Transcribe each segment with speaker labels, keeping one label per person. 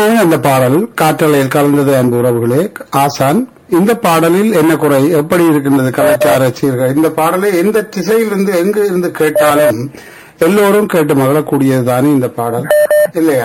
Speaker 1: அருமையான அந்த பாடல் காற்றலையில் கலந்தது அன்பு உறவுகளே ஆசான் இந்த பாடலில் என்ன குறை எப்படி இருக்கின்றது கலாச்சார சீர்கள் இந்த பாடலை எந்த திசையிலிருந்து எங்கு இருந்து கேட்டாலும் எல்லோரும் கேட்டு மகிழக்கூடியதுதானே இந்த பாடல் இல்லையா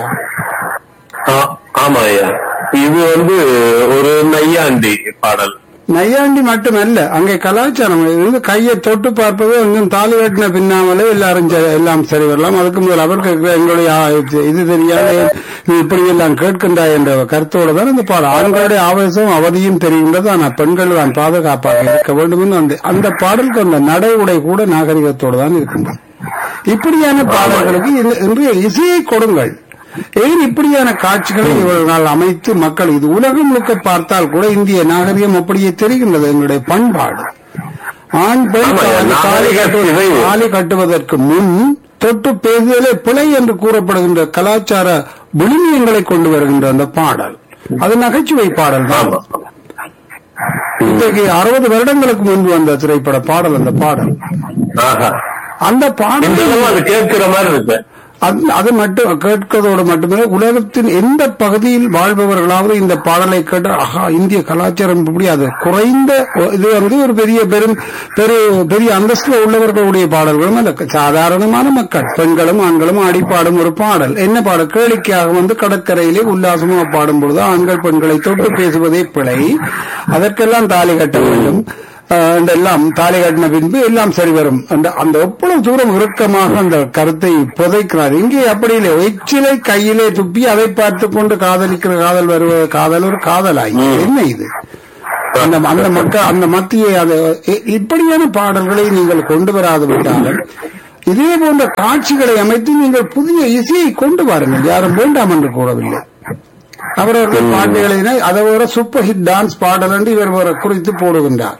Speaker 2: ஆ- ஆமா ஐயா இது வந்து ஒரு நையாண்டி பாடல்
Speaker 1: நையாண்டி மட்டுமல்ல அங்கே கலாச்சாரம் இருந்து கையை தொட்டு பார்ப்பது அங்கும் தாலி கட்டின பின்னாமலே எல்லாரும் சரி- எல்லாம் சரி வரலாம் அதுக்கு முதல் அவர் கேட்கிற எங்களுடைய ஆ, இது- இது தெரியாத நீ இப்படி எல்லாம் கேட்கின்றாய் என்ற கருத்தோடு தான் இந்த பாடம் ஆண்களுடைய ஆவேசம் அவதியும் தெரிகின்றது ஆனால் பெண்கள் தான் பாதுகாப்பாக இருக்க வேண்டும் என்று அந்த அந்த பாடல் கொண்ட நடை உடை கூட நாகரிகத்தோடு தான் இருக்கின்றது இப்படியான பாடல்களுக்கு இந்த- இன்றைய இசையை கொடுங்கள் ஏன் இப்படியான காட்சிகளை இவர்கள் அமைத்து மக்கள் இது உலகம் முழுக்க பார்த்தால் கூட இந்திய நாகரிகம் அப்படியே தெரிகின்றது எங்களுடைய பண்பாடு ஆண் பெண்
Speaker 2: ஆமா,
Speaker 1: தாலி
Speaker 2: நாகரிக
Speaker 1: கட்டுவது-
Speaker 2: சிதைவு.
Speaker 1: தாலி கட்டுவதற்கு முன் தொட்டு பேசுதலே பிழை என்று கூறப்படுகின்ற கலாச்சார விழுமியங்களை கொண்டு வருகின்ற அந்த பாடல் அது நகைச்சுவை பாடல் தான்
Speaker 2: ஆமா
Speaker 1: இன்றைக்கு அறுபது வருடங்களுக்கு முன்பு வந்த திரைப்பட பாடல் அந்த பாடல்
Speaker 2: ஆஹா
Speaker 1: அந்த பாடல்
Speaker 2: இன்றளவும் அது கேட்கிற மாதிரி இருக்கு
Speaker 1: அது- அது மட்டும் கேட்கறதோடு மட்டுமே உலகத்தின் எந்த பகுதியில் வாழ்பவர்களாவது இந்த பாடலை கேட்டு ஆஹா இந்திய கலாச்சாரம் இப்படி அது குறைந்த இது வந்து ஒரு பெரிய பெரும் பெரு பெரிய அந்தஸ்துல உள்ளவர்களுடைய பாடல்களும் அல்ல சாதாரணமான மக்கள் பெண்களும் ஆண்களும் ஆடிப்பாடும் ஒரு பாடல் என்ன பாடல் கேளிக்கையாக வந்து கடற்கரையிலே உல்லாசமாக பாடும் பொழுது ஆண்கள் பெண்களை தொட்டு பேசுவதே பிழை அதற்கெல்லாம் தாலி கட்ட வேண்டும் ஆஹ் இந்த எல்லாம் தாலி கட்டின பின்பு எல்லாம் சரி வரும் அந்த அந்த எவ்வளவு தூரம் இறுக்கமாக அந்த கருத்தை புதைக்கிறார் இங்கே அப்படி இல்லை எச்சிலை கையிலே துப்பி அதை பார்த்து கொண்டு காதலிக்கிற காதல் வருவது காதல் ஒரு காதலாய் என்ன இது அந்த அந்த மக்கள் அந்த மத்தியை அது இ- இப்படியான பாடல்களை நீங்கள் கொண்டு வராது விட்டாலும் இதே போன்ற காட்சிகளை அமைத்து நீங்கள் புதிய இசையை கொண்டு வாருங்கள் யாரும் வேண்டாம் என்று கூறவில்லை அவரவர்கள் பாட்டுகளை அதை ஒரு சூப்பர் ஹிட் டான்ஸ் பாடல் என்று இவர் ஒரு குறித்து போடுகின்றார்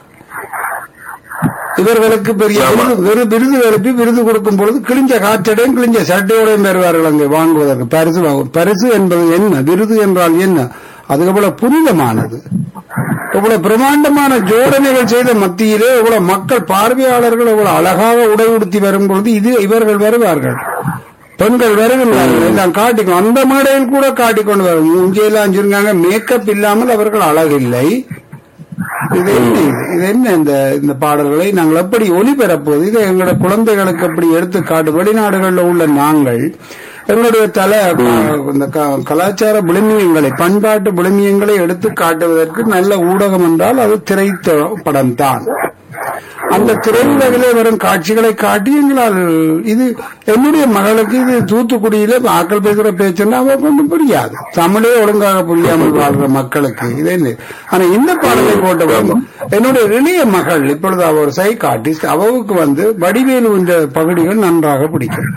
Speaker 1: இவர்களுக்கு பெரிய
Speaker 2: ஆமா.
Speaker 1: விருது விரு- விருது எழுப்பி விருது கொடுக்கும் பொழுது கிழிஞ்ச காற்றடையும் கிழிஞ்ச சட்டையோடையும் பெறுவார்கள் அங்கே வாங்குவதற்கு பரிசு வாங்கும் பரிசு என்பது என்ன விருது என்றால் என்ன அது எவ்வளவு புனிதமானது இவ்வளவு பிரமாண்டமான ஜோடனைகள் செய்த மத்தியிலே இவ்வளவு மக்கள் பார்வையாளர்கள் இவ்வளவு அழகாக உடை உடுத்தி வரும் பொழுது இது இவர்கள் வருவார்கள் பெண்கள் வருகின்றார்கள் எல்லாம் காட்டிக்கணும் அந்த மேடையில் கூட காட்டிக்கொண்டு வரும் மூஞ்சியெல்லாம் அஞ்சிருக்காங்க மேக்கப் இல்லாமல் அவர்கள் அழகில்லை இது என்ன இது? இது என்ன இந்த இந்த பாடல்களை நாங்கள் எப்படி ஒளிபரப்புவது இது எங்களுடைய குழந்தைகளுக்கு எப்படி எடுத்து காட்டு வெளிநாடுகளில் உள்ள நாங்கள் எங்களுடைய தல இந்த க- கலாச்சார விழுமியங்களை பண்பாட்டு விழுமியங்களை எடுத்து காட்டுவதற்கு நல்ல ஊடகம் என்றால் அது திரைப்படம் தான் அந்த திரையுலகிலே வரும் காட்சிகளை காட்டி எங்களால் இது என்னுடைய மகளுக்கு இது தூத்துக்குடியில ஆக்கள் பேசுற பேச்சுன்னா அவ கொண்டும் புரியாது தமிழே ஒழுங்காக புரியாமல் வாழ்ற மக்களுக்கு இது என்ன ஆனா இந்த பாடலை போட்டவங்க என்னுடைய இளைய மகள் இப்பொழுது அவ ஒரு சைக்காட்டிஸ்ட் அவவுக்கு வந்து வடிவேலு என்ற பகுதிகள் நன்றாக பிடிக்கும்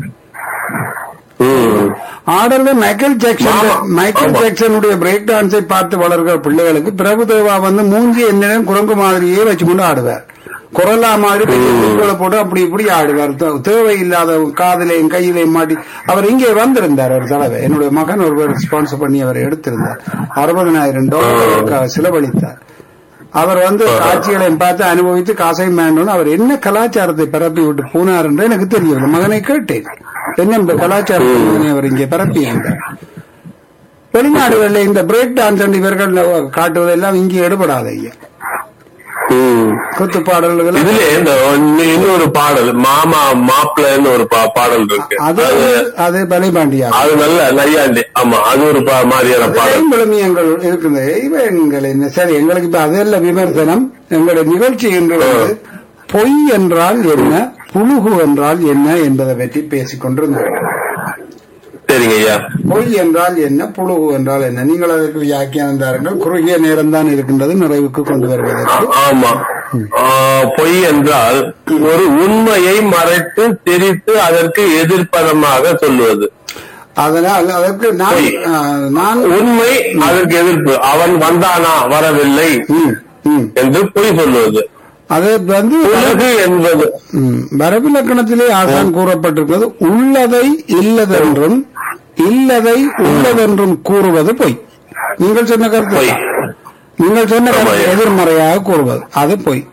Speaker 2: ம்.
Speaker 1: ஆடல்ல மைக்கேல் ஜாக்சன்
Speaker 2: ஆமா.
Speaker 1: மைக்கேல்
Speaker 2: ஆமா.
Speaker 1: ஜாக்சனுடைய பிரேக் டான்ஸை பார்த்து வளர்கிற பிள்ளைகளுக்கு பிரபுதேவா வந்து மூஞ்சி என்னிடம் குரங்கு மாதிரியே வச்சுக்கொண்டு ஆடுவார் குரலா மாதிரி பெரிய முக்குகளை போட்டு அப்படி இப்படி ஆடுவார் தே- தேவையில்லாத காதலையும் கையிலையும் மாட்டி அவர் இங்கே வந்திருந்தார் ஒரு தடவை என்னுடைய மகன் ஒருவர் ஸ்பான்சர் பண்ணி அவர் எடுத்திருந்தார் அறுபதனாயிரம் டாலர் செலவழித்தார் அவர் வந்து காட்சிகளையும் பார்த்து அனுபவித்து காசையும் வேண்டும்னு அவர் என்ன கலாச்சாரத்தை பரப்பி விட்டு போனார் என்று எனக்கு தெரியவில்லை மகனை கேட்டேன் என்ன இந்த கலாச்சாரத்தை அவர் இங்கே பரப்பி இருந்தார் வெளிநாடுகளில் இந்த பிரேக் டான்ஸ் இவர்கள் காட்டுவதெல்லாம் இங்கே எடுபடாது ஐயா
Speaker 2: ம்.
Speaker 1: குத்து பாடல்கள்
Speaker 2: இதுல இந்த ஒன்னு- இன்னொரு பாடல் மாமா மாப்பிள்ளைன்னு ஒரு பா- பாடல் இருக்கு
Speaker 1: அது அது பலிபாண்டியா
Speaker 2: அது நல்ல நையாண்டி ஆமா அது ஒரு பா- மாதிரியான பாடல்
Speaker 1: விழுமியங்கள் இருக்குது இவங்கள் என்ன சரி எங்களுக்கு இப்ப அதெல்லாம் விமர்சனம் எங்களுடைய நிகழ்ச்சி என்று வந்து பொய் என்றால் என்ன புழுகு என்றால் என்ன என்பதை பற்றி பேசிக் கொண்டிருந்தோம்
Speaker 2: சரிங்க ஐயா
Speaker 1: பொய் என்றால் என்ன புழுகு என்றால் என்ன நீங்கள் அதற்கு வியாக்கியானம் தாருங்கள் குறுகிய நேரம் தான் இருக்கின்றது நிறைவுக்கு கொண்டு வருவதற்கு
Speaker 2: ஆ- ஆமா ஆ, பொய் என்றால் ஒரு உண்மையை மறைத்து திரித்து அதற்கு எதிர்ப்பதமாக சொல்லுவது
Speaker 1: அதனால் அதற்கு நான்
Speaker 2: பொய்.
Speaker 1: ஆ, நான்
Speaker 2: உண்மை அதற்கு எதிர்ப்பு அவன் வந்தானா வரவில்லை
Speaker 1: ம், ம்.
Speaker 2: என்று பொய் சொல்லுவது
Speaker 1: அது வந்து
Speaker 2: உலகு என்பது
Speaker 1: ம், வரவிலக்கணத்திலே ஆசான் கூறப்பட்டிருக்கிறது உள்ளதை இல்லதென்றும் இல்லதை உள்ளதென்றும் கூறுவது பொய் நீங்கள் சொன்ன கருத்து
Speaker 2: பொய்
Speaker 1: நீங்கள் சொன்ன கருத்து
Speaker 2: ஆமாம்.
Speaker 1: எதிர்மறையாக கூறுவது அது பொய்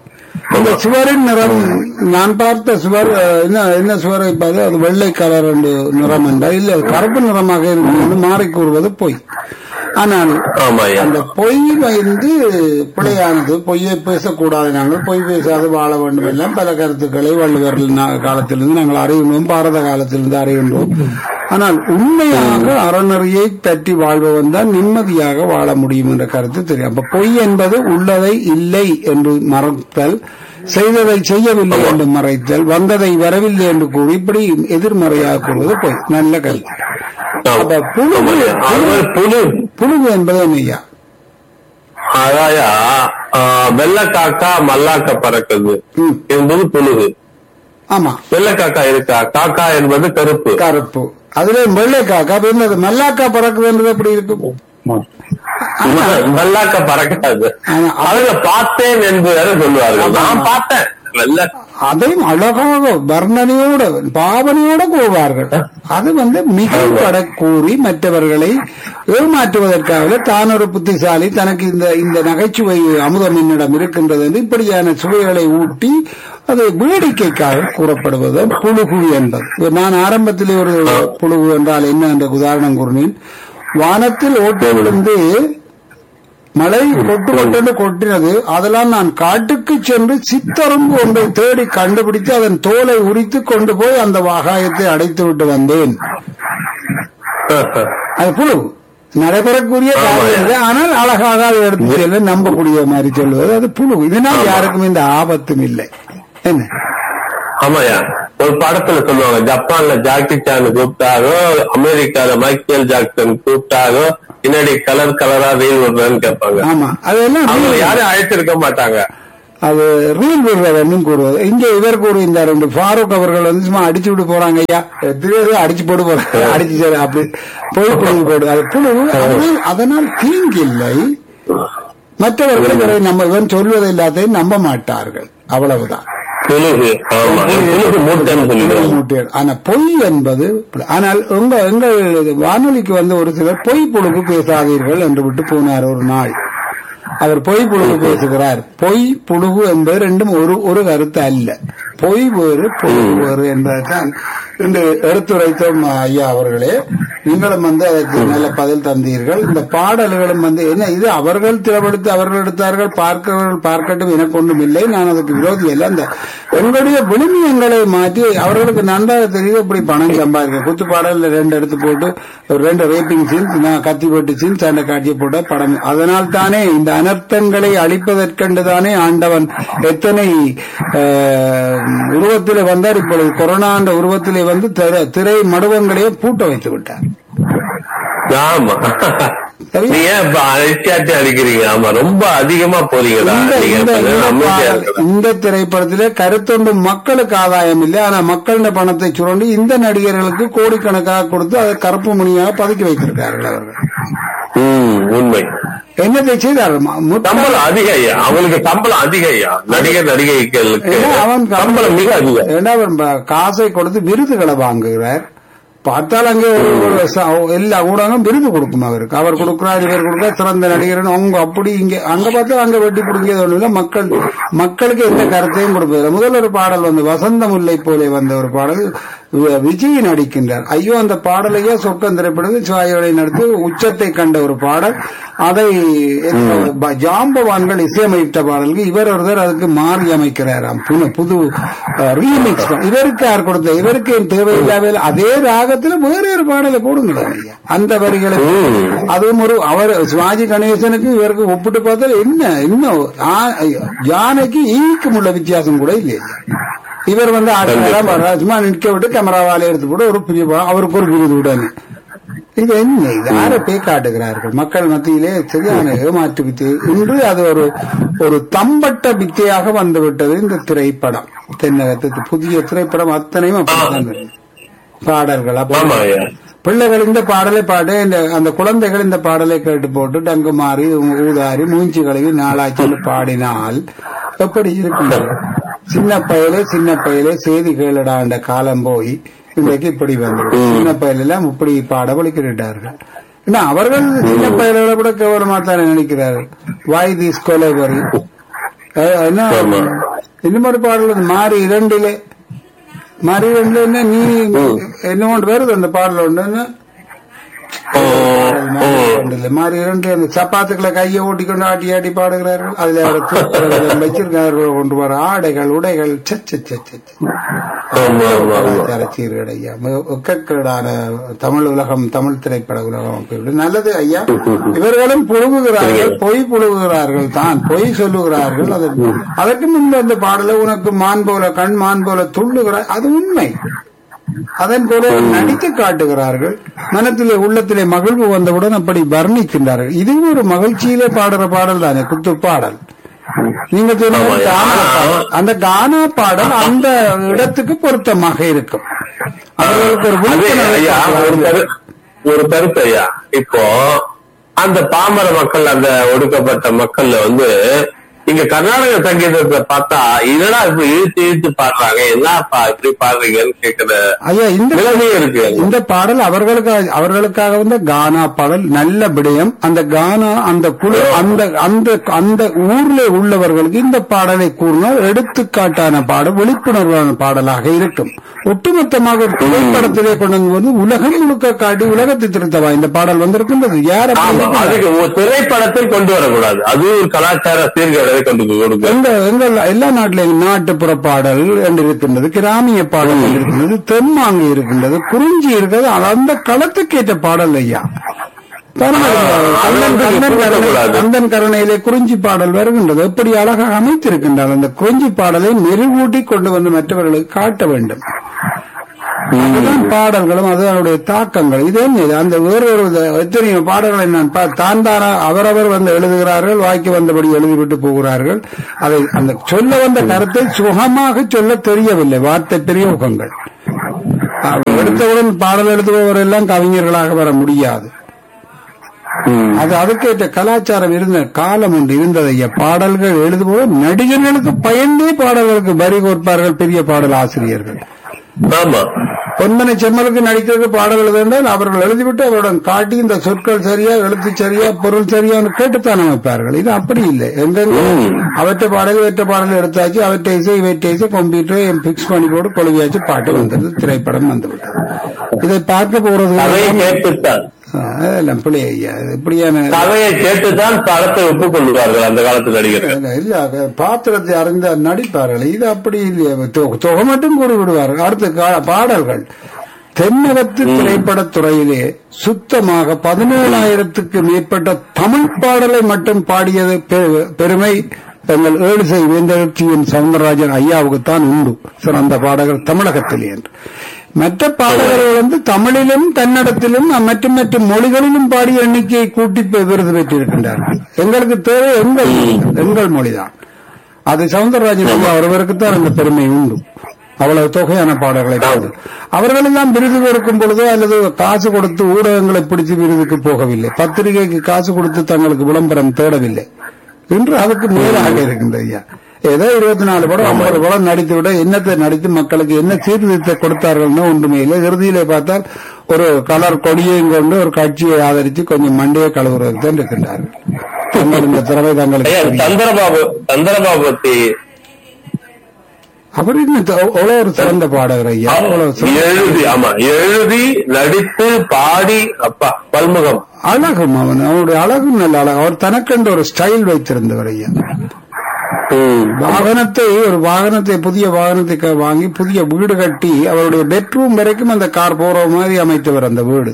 Speaker 1: இந்த சுவரின் நிறம் நான் பார்த்த சுவர் அஹ், என்ன என்ன சுவரை பார்த்து அது வெள்ளை கலர் என்று நிறம் என்றால் இல்ல கருப்பு நிறமாக இருக்கும் என்று மாறி கூறுவது பொய் ஆனால்
Speaker 2: ஆமா ஐயா
Speaker 1: அந்த பொய் வந்து பிழையானது பொய்யை பேசக்கூடாது நாங்கள் பொய் பேசாது வாழ வேண்டும் எல்லாம் பல கருத்துக்களை வள்ளுவர் நா- காலத்திலிருந்து நாங்கள் அறிகின்றோம் பாரத காலத்திலிருந்து அறிகின்றோம் ஆனால் உண்மையாக அறநெறியை பற்றி வாழ்பவன் தான் நிம்மதியாக வாழ முடியும் என்ற கருத்து தெரியும் அப்ப பொய் என்பது உள்ளதை இல்லை என்று மறத்தல் செய்ததை செய்யவில்லை என்று மறைத்தல் வந்ததை வரவில்லை என்று கூறி இப்படி எதிர்மறையாக கூறுவது பொய் நல்ல கல்வி அப்ப புழுகு
Speaker 2: ஆமா ஐயா. அது புழு
Speaker 1: புழுகு என்பது என்னையா
Speaker 2: அதாயா வெள்ளை காக்கா மல்லாக்க பறக்குது
Speaker 1: ம்.
Speaker 2: என்பது புழுகு
Speaker 1: ஆமா
Speaker 2: வெள்ளை காக்கா இருக்கா காக்கா என்பது கருப்பு
Speaker 1: கருப்பு அதுல வெள்ளை காக்கா அப்ப என்னது மல்லாக்கா பறக்குதுன்றது எப்படி இருக்கும்
Speaker 2: மல்லாக்க பறக்காது
Speaker 1: ஆனா,
Speaker 2: அவங்க பார்த்தேன் என்று வேற சொல்லுவார்கள் நான் பார்த்தேன் வெள்ளை
Speaker 1: அதையும் அழகாக வர்ணனையோட பாவனையோட கூறுவார்கள் அது வந்து மிகப்பட கூறி மற்றவர்களை ஏமாற்றுவதற்காக தான் ஒரு புத்திசாலி தனக்கு இந்த இந்த நகைச்சுவை அமுதம் என்னிடம் இருக்கின்றது என்று இப்படியான சுவைகளை ஊட்டி அது வேடிக்கைக்காக கூறப்படுவது புழுகு என்பது இப்ப நான் ஆரம்பத்திலே ஒரு புழுகு என்றால் என்ன என்ற உதாரணம் கூறினேன் வானத்தில் ஓட்டு விழுந்து மழை கொட்டு கொட்டு கொட்டினது அதெல்லாம் நான் காட்டுக்கு சென்று சித்தரும்பு ஒன்றை தேடி கண்டுபிடித்து அதன் தோலை உரித்து கொண்டு போய் அந்த வாகாயத்தை அடைத்து விட்டு வந்தேன் அது புழு நடைபெறக்கூடிய காரியம் இது. ஆனால் அழகாக அதை எடுத்து செல்ல நம்பக்கூடிய மாதிரி சொல்லுவது அது புழு இதனால் யாருக்கும் இந்த ஆபத்தும் இல்லை என்ன
Speaker 2: ஆமாயா ஒரு படத்துல சொல்லுவாங்க ஜப்பான்ல ஜாக்கி சான் கூப்பிட்டாரோ அமெரிக்கால மைக்கேல் ஜாக்சன் கூப்பிட்டாரோ பின்னாடி கலர் கலரா ரீல் விடுறேன்னு கேட்பாங்க
Speaker 1: ஆமா அதெல்லாம்
Speaker 2: அவங்க
Speaker 1: real.
Speaker 2: யாரும் அழைச்சிருக்க மாட்டாங்க
Speaker 1: அது ரீல் விடுறவன்னு கூறுவது இங்க இவர் கூறுகின்றார் ரெண்டு ஃபாரூக் அவர்கள் வந்து சும்மா அடிச்சு விட்டு போறாங்க ஐயா திருவே அடிச்சு போட்டு போறாங்க அடிச்சு சரி அப்படி போய் புழுகு போடு அது புழு அதனால் அதனால் தீங்கு இல்லை மற்றவர்கள் இவரை நம்ம இவன் சொல்வது எல்லாத்தையும் நம்ப மாட்டார்கள் அவ்வளவுதான்
Speaker 2: புழுகு ஆமா புழுகு மூட்டைன்னு சொல்லிடுவாங்க
Speaker 1: மூட்டைகள். ஆனா பொய் என்பது ஆனால் உங்க எங்கள் வானொலிக்கு வந்து ஒரு சிலர் பொய் புழுகு பேசாதீர்கள் என்று விட்டு போனார் ஒரு நாள் அவர் பொய் புழுகு பேசுகிறார் பொய் புழுகு என்பது ரெண்டும் ஒரு ஒரு கருத்து அல்ல பொய் வேறு புழுகு வேறு என்பதுதான் இன்று எடுத்துரைத்தோம் ஐயா அவர்களே நீங்களும் வந்து அதற்கு நல்ல பதில் தந்தீர்கள் இந்த பாடல்களும் வந்து என்ன இது அவர்கள் திறப்படுத்தி அவர்கள் எடுத்தார்கள் பார்க்கிறவர்கள் பார்க்கட்டும் எனக்கு ஒன்றும் இல்லை நான் அதுக்கு விரோதி இல்லை அந்த எங்களுடைய விழுமியங்களை மாற்றி அவர்களுக்கு நன்றாக தெரியுது இப்படி பணம் சம்பாதிக்க குத்து பாடல்ல ரெண்டு எடுத்து போட்டு ஒரு ரெண்டு ரேப்பிங் சீன்ஸ் நான் கத்தி போட்டு சீன்ஸ் சண்டை காட்சியை போட்ட படம் அதனால் தானே இந்த அனர்த்தங்களை அழிப்பதற்கென்று தானே ஆண்டவன் எத்தனை ஆஹ், உருவத்திலே வந்தார் இப்பொழுது கொரோனா என்ற உருவத்திலே வந்து திரை- திரை மடுவங்களையே பூட்ட வைத்து விட்டார்
Speaker 2: ஆமா
Speaker 1: சரி.
Speaker 2: நீங்க இப்ப அழிச்சாட்டி அடிக்கிறீங்க ஆமா ரொம்ப அதிகமா போறீங்களா
Speaker 1: இந்த
Speaker 2: நீங்க
Speaker 1: இந்த-
Speaker 2: கொஞ்சம்
Speaker 1: இந்த
Speaker 2: அமைதியா
Speaker 1: பாடல்,
Speaker 2: இருக்கலாம்.
Speaker 1: இந்த திரைப்படத்திலே கருத்தொண்டு மக்களுக்கு ஆதாயம் இல்லை ஆனா மக்களின் பணத்தை சுரண்டி இந்த நடிகர்களுக்கு கோடிக்கணக்காக கொடுத்து அதை கருப்பு மணியாக பதுக்கி வைத்திருக்கார்கள் அவர்கள்
Speaker 2: ம், உண்மை
Speaker 1: என்னத்தை செய்தார்கள் ம- முற்கால-
Speaker 2: சம்பளம் அதிகம் ஐயா அவங்களுக்கு சம்பளம் அதிகம் ஐயா நடிகர் நடிகைகளுக்கு
Speaker 1: ஏன்னா அவன்
Speaker 2: சம்பளம் மிக அதிகம்
Speaker 1: ஏன்னா அவன் ப- காசை கொடுத்து விருதுகளை வாங்குகிறார் பார்த்தால் அங்கே ஒரு- ஒரு ச- எல்லா ஊடகம் விருது கொடுக்கும் அவருக்கு அவர் கொடுக்கிறார் இவர் கொடுக்கிறார் சிறந்த நடிகர் அவங்க அப்படி இங்க அங்க பார்த்தா அங்க வெட்டி பிடிக்கிறது ஒண்ணு இல்ல மக்கள் மக்களுக்கு எந்த கருத்தையும் கொடுப்பதில்லை முதல் ஒரு பாடல் வந்து வசந்த முல்லை போலே வந்த ஒரு பாடல் வி- விஜய் நடிக்கின்றார் ஐயோ அந்த பாடலையே சொர்க்கம் திரைப்படத்தில் சிவாயோட நடத்தி உச்சத்தை கண்ட ஒரு பாடல் அதை ப- ஜாம்பவான்கள் இசையமைத்த பாடலுக்கு இவர் ஒருத்தர் அதுக்கு மாறி அமைக்கிறாராம் புது புது ரீமிக்ஸ் இவருக்கு யார் கொடுத்த இவருக்கு என் தேவையில்லாத அதே ராகத்துல வேற ஒரு பாடலை போடுங்களேன் ஐயா. அந்த வரிகளுக்கு
Speaker 2: ம்.
Speaker 1: அதுவும் ஒரு அவர் சிவாஜி கணேசனுக்கு இவருக்கு ஒப்பிட்டு பார்த்தா என்ன இன்னும் ஆ- யானைக்கு ஈக்கும் உள்ள வித்தியாசம் கூட இல்லையா இவர் வந்து ஆட்டம் சும்மா நிற்க விட்டு கேமராவால எடுத்து போட்டு ஒரு பெரிய பா- அவருக்கு ஒரு விருது விடணும் இது என்ன இது யாரை போய் காட்டுகிறார்கள் மக்கள் மத்தியிலே சரியான ஏமாற்று வித்தை இன்று அது ஒரு ஒரு தம்பட்ட வித்தையாக வந்துவிட்டது இந்த திரைப்படம் தென்னகத்து புதிய திரைப்படம் அத்தனையும் அப்படித்தான் இருக்கு. பாடல்கள் அப்ப
Speaker 2: ஆமா ஐயா
Speaker 1: பிள்ளைகள் இந்த பாடலை பாடு இந்த அந்த குழந்தைகள் இந்த பாடலை கேட்டு போட்டு டங்கு மாறி ஊதாரி மூஞ்சி கழுவி நாளாச்சுன்னு பாடினால் எப்படி இருக்கும் சின்ன பயலே சின்ன பயலே செய்தி கேளடாண்ட காலம் போய் இன்றைக்கு இப்படி வந்து சின்ன பயலெல்லாம் இப்படி பாட வலிக்கிறார்கள் ஏன்னா அவர்கள் சின்ன பயல்களை கூட கேவலமா தானே நினைக்கிறார்கள் வாய் தீஸ் கொலை வரி அஹ் என்ன
Speaker 2: ஆமா.
Speaker 1: இன்னும் ஒரு பாடல் வந்து மாறி இரண்டிலே மாறி இரண்டுல என்ன நீ என்ன ஒன்று வருது அந்த பாடல் ஒன்று என்ன மாறி இரண்டிலே மாறி இரண்டு அந்த சப்பாத்துக்களை கையை ஓட்டிக்கொண்டு ஆட்டி ஆட்டி பாடுகிறார்கள் அதுல அவர் தூக்குறதுல வச்சிருக்கார்கள் கொண்டு வர ஆடைகள் உடைகள் சே, சே, சே, சே, சே.
Speaker 2: ஆமா ஆமா ஆமா
Speaker 1: கலாச்சார சீர்கேடு ஐயா மிக ஒக்கக்கேடான தமிழ் உலகம் தமிழ் திரைப்பட உலகம் அப்படி நல்லது ஐயா இவர்களும் புழுகுகிறார்கள் பொய் புழுகுகிறார்கள் தான் பொய் சொல்லுகிறார்கள் அது அதற்கு முன்பு அந்த பாடல உனக்கு மான் போல கண் மான் போல துள்ளுகிறார் அது உண்மை அதன் போல நடித்து காட்டுகிறார்கள் மனத்திலே உள்ளத்திலே மகிழ்வு வந்தவுடன் அப்படி வர்ணிக்கின்றார்கள் இதுவும் ஒரு மகிழ்ச்சியிலே பாடுற பாடல் தானே குத்து பாடல் நீங்க சொன்ன கானா பாடல். அந்த கானா பாடல் அந்த இடத்துக்கு பொருத்தமாக இருக்கும் அவர்களுக்கு ஒரு
Speaker 2: அதே
Speaker 1: விழிப்புணர்வை
Speaker 2: ஐயா ஒரு
Speaker 1: கொடுக்கிறார்கள்.
Speaker 2: கரு ஒரு கருத்து ஐயா இப்போ அந்த பாமர மக்கள் அந்த ஒடுக்கப்பட்ட மக்கள்ல வந்து இங்க கர்நாடக சங்கீதத்தை பார்த்தா இதெல்லாம் இப்படி இழுத்து இழுத்து பாடுறாங்க என்னப்பா இப்படி பாடுறீங்கன்னு கேக்குற
Speaker 1: ஐயா இந்த
Speaker 2: நிலைமையே இருக்கு
Speaker 1: இந்த பாடல் அவர்களுக்காக அவர்களுக்காக வந்த கானா பாடல் நல்ல விடயம் அந்த கானா அந்த குழு அந்த அந்த அந்த ஊர்ல உள்ளவர்களுக்கு இந்த பாடலை கூறினால் எடுத்துக்காட்டான பாடல் விழிப்புணர்வான பாடலாக இருக்கும் ஒட்டுமொத்தமாக ஒரு திரைப்படத்திலே கொண்டு வந்து உலகம் முழுக்க காட்டி உலகத்தை திருத்தவா இந்த பாடல் வந்திருக்கின்றது யார் அப்படி
Speaker 2: ஆமா
Speaker 1: இருக்கிறார்?
Speaker 2: அதுக்கு ஒரு திரைப்படத்தில் கொண்டு வரக்கூடாது அது ஒரு கலாச்சார சீர்கேடை கொண்டு கொடுக்கும்
Speaker 1: எங்க எங்கள் எல்லா நாட்டிலும் நாட்டுப்புற பாடல் என்று இருக்கின்றது கிராமிய பாடல் என்று இருக்கின்றது தென்மாங்கு இருக்கின்றது குறிஞ்சி இருக்கிறது அது அந்த களத்துக்கேற்ற பாடல் ஐயா பாருங்க, கண்ணன் கண்ணன் கருணை- கந்தன் கருணையிலே குறிஞ்சி பாடல் வருகின்றது எப்படி அழகாக அமைத்திருக்கின்றார் அந்த குறிஞ்சி பாடலை மெருகூட்டி கொண்டு வந்து மற்றவர்களுக்கு காட்ட வேண்டும் அதுதான் பாடல்களும் அது அதனுடைய தாக்கங்கள் இதே மாதிரி அந்த வேறொரு இத- எத்தனையோ பாடல்களை நான் பா- தான் தானா அவரவர் வந்து எழுதுகிறார்கள் வாய்க்கு வந்தபடி எழுதிவிட்டு போகிறார்கள் அதை அந்த சொல்ல வந்த கருத்தை சுகமாக சொல்ல தெரியவில்லை வார்த்தை பிரயோகங்கள் அவர் எடுத்தவுடன் பாடல் எழுதுபவர் எல்லாம் கவிஞர்களாக வர முடியாது அது அதுக்கேற்ற கலாச்சாரம் இருந்த காலம் ஒன்று இருந்தது ஐயா பாடல்கள் எழுதுபோது நடிகர்களுக்கு பயந்தே பாடல்களுக்கு வரி கோர்ப்பார்கள் பெரிய பாடல் ஆசிரியர்கள்
Speaker 2: ஆமா
Speaker 1: பொன்மனை செம்மலுக்கு நடிக்கிறதுக்கு பாடல் எழுதுனால் அவர்கள் எழுதிவிட்டு அவருடன் காட்டி இந்த சொற்கள் சரியா எழுத்து சரியா பொருள் சரியான்னு கேட்டுத்தான் அமைப்பார்கள் இது அப்படி இல்லை எங்கெங்க அவற்றை பாடல் இவற்றை பாடல் எடுத்தாச்சு அவற்றை இசை இவற்றை இசை கம்ப்யூட்டரை பிக்ஸ் பண்ணி போட்டு கொழுவியாச்சு பாட்டு வந்தது திரைப்படம் வந்துவிட்டது இதை பார்க்க போறது
Speaker 2: கதையை கேட்டுத்தான்
Speaker 1: அதெல்லாம் பிள்ளை ஐயா இது இப்படியான
Speaker 2: கதையை கேட்டுத்தான் படத்தை ஒப்புக்கொள்வார்கள் அந்த காலத்து நடிகர்கள்
Speaker 1: இல்ல, இல்ல அது பாத்திரத்தை அறிந்த நடிப்பார்கள் இது அப்படி இல்லையா தொ- தொகை மட்டும் கூறி விடுவார்கள் அடுத்த கா- பாடல்கள் தென்னகத்து திரைப்படத் துறையிலே சுத்தமாக பதினேழாயிரத்துக்கு மேற்பட்ட தமிழ் பாடலை மட்டும் பாடியது பெ- பெருமை எங்கள் ஏழுசை வேந்தர் டி என் சவுந்தரராஜன் ஐயாவுக்குத்தான் உண்டு சிறந்த பாடகர் தமிழகத்திலே என்று மற்ற பாடகர்கள் வந்து தமிழிலும் கன்னடத்திலும் மற்ற மற்ற மொழிகளிலும் பாடிய எண்ணிக்கையை கூட்டி பெ- விருது பெற்றிருக்கின்றார்கள் எங்களுக்கு தேவை எங்கள் மொழி, எங்கள் மொழிதான் அது சவுந்தரராஜன் ஐயா ஒருவருக்குத்தான் அந்த பெருமை உண்டு அவ்வளவு தொகையான பாடல்களை பாடு அவர்களெல்லாம் விருது கொடுக்கும் பொழுதோ அல்லது காசு கொடுத்து ஊடகங்களை பிடித்து விருதுக்கு போகவில்லை பத்திரிகைக்கு காசு கொடுத்து தங்களுக்கு விளம்பரம் தேடவில்லை இன்று அதுக்கு மேலாக இருக்கின்றது ஐயா ஏதோ இருபத்தி நாலு படம் ஐம்பது படம் நடித்து விட என்னத்தை நடித்து மக்களுக்கு என்ன சீர்திருத்த கொடுத்தார்கள்னு ஒன்றுமே இல்லை இறுதியிலே பார்த்தால் ஒரு கலர் கொடியையும் கொண்டு ஒரு கட்சியை ஆதரித்து கொஞ்சம் மண்டையை கழுவுறதுக்கு தான் இருக்கின்றார்கள் தங்கள் இந்த திறமை தங்களுக்கு
Speaker 2: ஐயா
Speaker 1: தெரியும்.
Speaker 2: சந்திரபாபு சந்திரபாபு பத்தி
Speaker 1: அவர் இன்னும் த- அவ்வளவு ஒரு சிறந்த பாடகர் ஐயா அவ்வளவு சிறந்த-
Speaker 2: எழுதி ஆமா எழுதி நடித்து பாடி அப்பா பல்முகம்
Speaker 1: அழகும் அவன் அவனுடைய அழகு நல்ல அழகு அவர் தனக்கென்று ஒரு ஸ்டைல் வைத்திருந்தவர் ஐயா
Speaker 2: ம்.
Speaker 1: வாகனத்தை ஒரு வாகனத்தை புதிய வாகனத்தை க- வாங்கி புதிய வீடு கட்டி அவருடைய பெட்ரூம் வரைக்கும் அந்த கார் போற மாதிரி அமைத்தவர் அந்த வீடு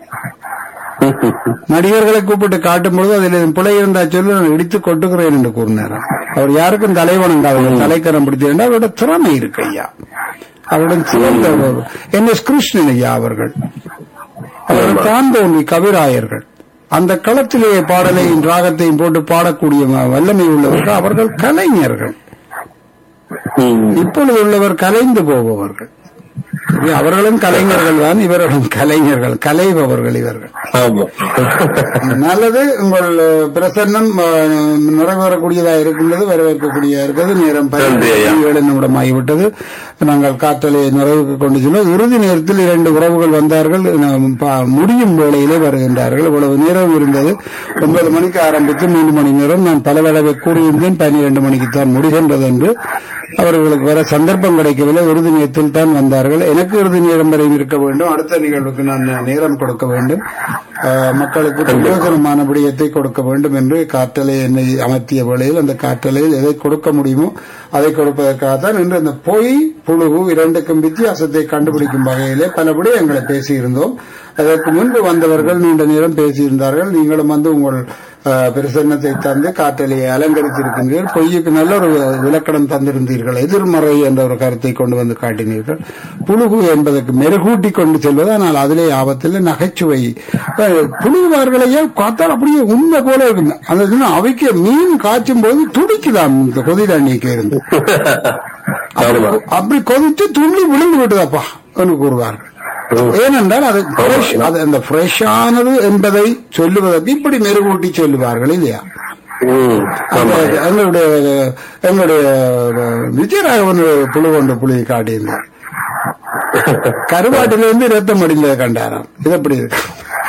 Speaker 1: நடிகர்களை கூப்பிட்டு காட்டும் பொழுது அதில் பிழை இருந்தா சொல்லி நான் இடித்து கொட்டுகிறேன் என்று கூறினார் அவர் யாருக்கும் தலைவணங்காதவர் தலைக்கரம் பிடித்து அவருடைய திறமை இருக்கு ஐயா அவருடன் சிறந்த ஒரு- என் எஸ் கிருஷ்ணன் ஐயா அவர்கள் அவர்கள் தான் தோன்றி கவிராயர்கள் அந்த களத்திலேயே பாடலையும் ராகத்தையும் போட்டு பாடக்கூடிய வ- வல்லமை உள்ளவர்கள் அவர்கள் கலைஞர்கள்
Speaker 2: ம்.
Speaker 1: இப்பொழுது உள்ளவர் கலைந்து போபவர்கள் சரி, அவர்களும் கலைஞர்கள் தான் இவர்களும் கலைஞர்கள் கலைபவர்கள் இவர்கள்
Speaker 2: ஆமா
Speaker 1: நல்லது உங்கள் அஹ், பிரசன்னம் அஹ், நிறைவேறக்கூடியதா இருக்கின்றது வரவேற்கக்கூடியதா இருக்கிறது நேரம்
Speaker 2: நன்றி ஐயா.
Speaker 1: ஏழு நிமிடம் ஆகிவிட்டது நாங்கள் காற்றலையை நிறைவுக்கு கொண்டு செல்வோம் இறுதி நேரத்தில் இரண்டு உறவுகள் வந்தார்கள் நாம் பா- முடியும் வேளையிலே வருகின்றார்கள் இவ்வளவு நேரம் இருந்தது ஒன்பது மணிக்கு ஆரம்பித்து மூன்று மணி நேரம் நான் பல தடவை கூறியிருந்தேன் பன்னிரண்டு மணிக்கு தான் முடிகின்றது என்று அவர்களுக்கு வர சந்தர்ப்பம் கிடைக்கவில்லை இறுதி நேரத்தில் தான் வந்தார்கள் எனக்கு இறுதி நேரம் வரை இருக்க வேண்டும் அடுத்த நிகழ்வுக்கு நான் நேரம் கொடுக்க வேண்டும் ஆஹ், மக்களுக்கு பிரயோஜனமான விடயத்தை கொடுக்க வேண்டும் என்று காற்றலை என்னை அமர்த்திய வேளையில் அந்த காற்றலையில் எதை கொடுக்க முடியுமோ அதை கொடுப்பதற்காகத்தான் இன்று அந்த பொய் புழுகு இரண்டுக்கும் வித்தியாசத்தை கண்டுபிடிக்கும் வகையிலே பல விடயங்களை பேசியிருந்தோம் அதற்கு முன்பு வந்தவர்கள் நீண்ட நேரம் பேசியிருந்தார்கள் நீங்களும் வந்து உங்கள் ஆஹ், பிரசன்னத்தை தந்து காற்றலையை அலங்கரித்திருக்கின்றீர்கள் பொய்யுக்கு நல்ல ஒரு விளக்கணம் தந்திருந்தீர்கள் எதிர்மறை என்ற ஒரு கருத்தை கொண்டு வந்து காட்டினீர்கள் புழுகு என்பதற்கு மெருகூட்டி கொண்டு செல்வது ஆனால் அதிலே ஆபத்தில் நகைச்சுவை அஹ், புழுவார்களையே பார்த்தால் அப்படியே உண்மை போல இருக்கும் அந்த இதுல அவைக்கு மீன் காய்ச்சும் போது துடிக்குதாம் இந்த கொதி தண்ணிக்கு இருந்து
Speaker 2: ஆமா
Speaker 1: அப்படி கொதித்து துள்ளி விழுந்து விட்டதப்பா என்று கூறுவார்கள் ஏனென்றால் அது fresh- அது அந்த ஃப்ரெஷ்ஷானது என்பதை சொல்லுவதற்கு இப்படி மெருகூட்டி சொல்லுவார்கள் இல்லையா
Speaker 2: ம்
Speaker 1: அந்த
Speaker 2: ஆமா
Speaker 1: எங்களுடைய எங்களுடைய விஜயராகவன் புழு கொண்ட புலியை காட்டியிருந்தார் கருவாட்டிலிருந்து ரத்தம் அடிந்ததை கண்டாராம் இது எப்படி இருக்கு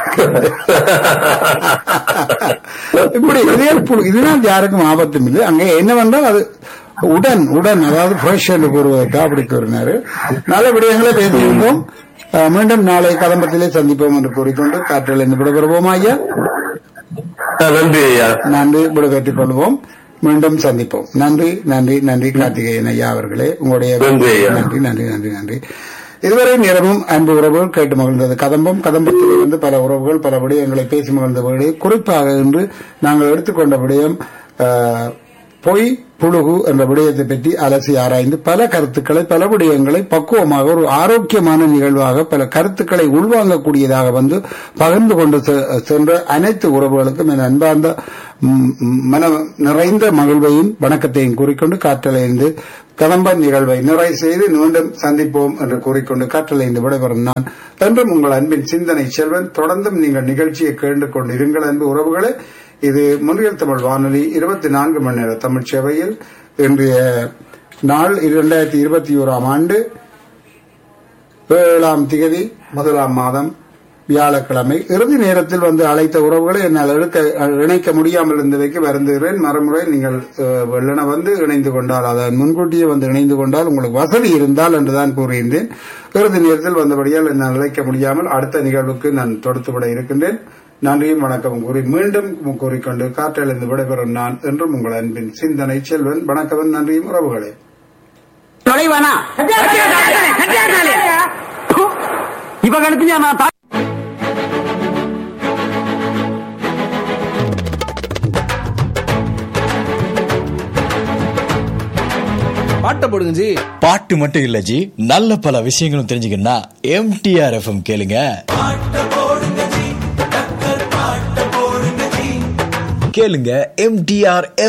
Speaker 1: இப்படி இதே புழு இதனால் யாருக்கும் ஆபத்தும் இல்லை அங்கே என்னவென்றால் அது உடன் உடன் அதாவது ஃப்ரெஷ் என்று கூறுவதற்காக அப்படி கூறினாரு நல்ல விடயங்களை பேசியிருந்தோம் அஹ், மீண்டும் நாளை கதம்பத்திலே சந்திப்போம் என்று கூறிக்கொண்டு காற்றில் இருந்து விடைபெறுவோமா ஐயா
Speaker 2: நன்றி ஐயா
Speaker 1: நன்றி விடைபெற்றுக் கொள்வோம் மீண்டும் சந்திப்போம் நன்றி நன்றி நன்றி கார்த்திகேயன் ஐயா அவர்களே உங்களுடைய
Speaker 2: நன்றி ஐயா.
Speaker 1: நன்றி நன்றி நன்றி நன்றி இதுவரை நேரமும் அன்பு உறவுகள் கேட்டு மகிழ்ந்தது கதம்பம் கதம்பத்தில் இருந்து பல உறவுகள் பல விடயங்களை பேசி மகிழ்ந்த விடயம் குறிப்பாக இன்று நாங்கள் எடுத்துக்கொண்ட விடயம் ஆஹ், பொய் புழுகு என்ற விடயத்தை பற்றி அலசி ஆராய்ந்து பல கருத்துக்களை பல விடயங்களை பக்குவமாக ஒரு ஆரோக்கியமான நிகழ்வாக பல கருத்துக்களை உள்வாங்கக்கூடியதாக வந்து பகிர்ந்து கொண்டு செ- சென்ற அனைத்து உறவுகளுக்கும் என் அன்பார்ந்த ம், ம், மன நிறைந்த மகிழ்வையும் வணக்கத்தையும் கூறிக்கொண்டு காற்றலைந்து கதம்ப நிகழ்வை நிறை செய்து மீண்டும் சந்திப்போம் என்று கூறிக்கொண்டு காற்றலைந்து விடைபெறும் நான் என்றும் உங்கள் அன்பின் சிந்தனை செல்வன் தொடர்ந்தும் நீங்கள் நிகழ்ச்சியை கேட்டு கொண்டிருங்கள் அன்பு உறவுகளே இது முன்னில் தமிழ் வானொலி இருபத்தி நான்கு மணி நேர தமிழ் சேவையில் இன்றைய நாள் இரண்டாயிரத்தி இருபத்தி ஓராம் ஆண்டு ஏழாம் திகதி முதலாம் மாதம் வியாழக்கிழமை இறுதி நேரத்தில் வந்து அழைத்த உறவுகளை என்னால் எடுக்க இணைக்க முடியாமல் இருந்ததைக்கு வருந்துகிறேன் மறுமுறை நீங்கள் அஹ், வெள்ளன வந்து இணைந்து கொண்டால் அதாவது முன்கூட்டியே வந்து இணைந்து கொண்டால் உங்களுக்கு வசதி இருந்தால் என்றுதான் கூறுகின்றேன் இறுதி நேரத்தில் வந்தபடியால் என்னால் அழைக்க முடியாமல் அடுத்த நிகழ்வுக்கு நான் தொடுத்துவிட இருக்கின்றேன் நன்றியும் வணக்கம் கூறி மீண்டும் கூறிக்கொண்டு காற்றிலிருந்து விடைபெறும் நான் என்றும் உங்கள் அன்பின் சிந்தனை செல்வன் வணக்கம் நன்றியும் உறவுகளே
Speaker 3: தொலைவானா இவ கழுத்து நான் தா-
Speaker 4: பாட்டை போடுங்க ஜி
Speaker 5: பாட்டு மட்டும் இல்ல ஜி நல்ல பல விஷயங்களும் தெரிஞ்சுக்கணும்னா எம்டிஆர் எஃப்எம் கேளுங்க கேளுங்க எம்டிஆர்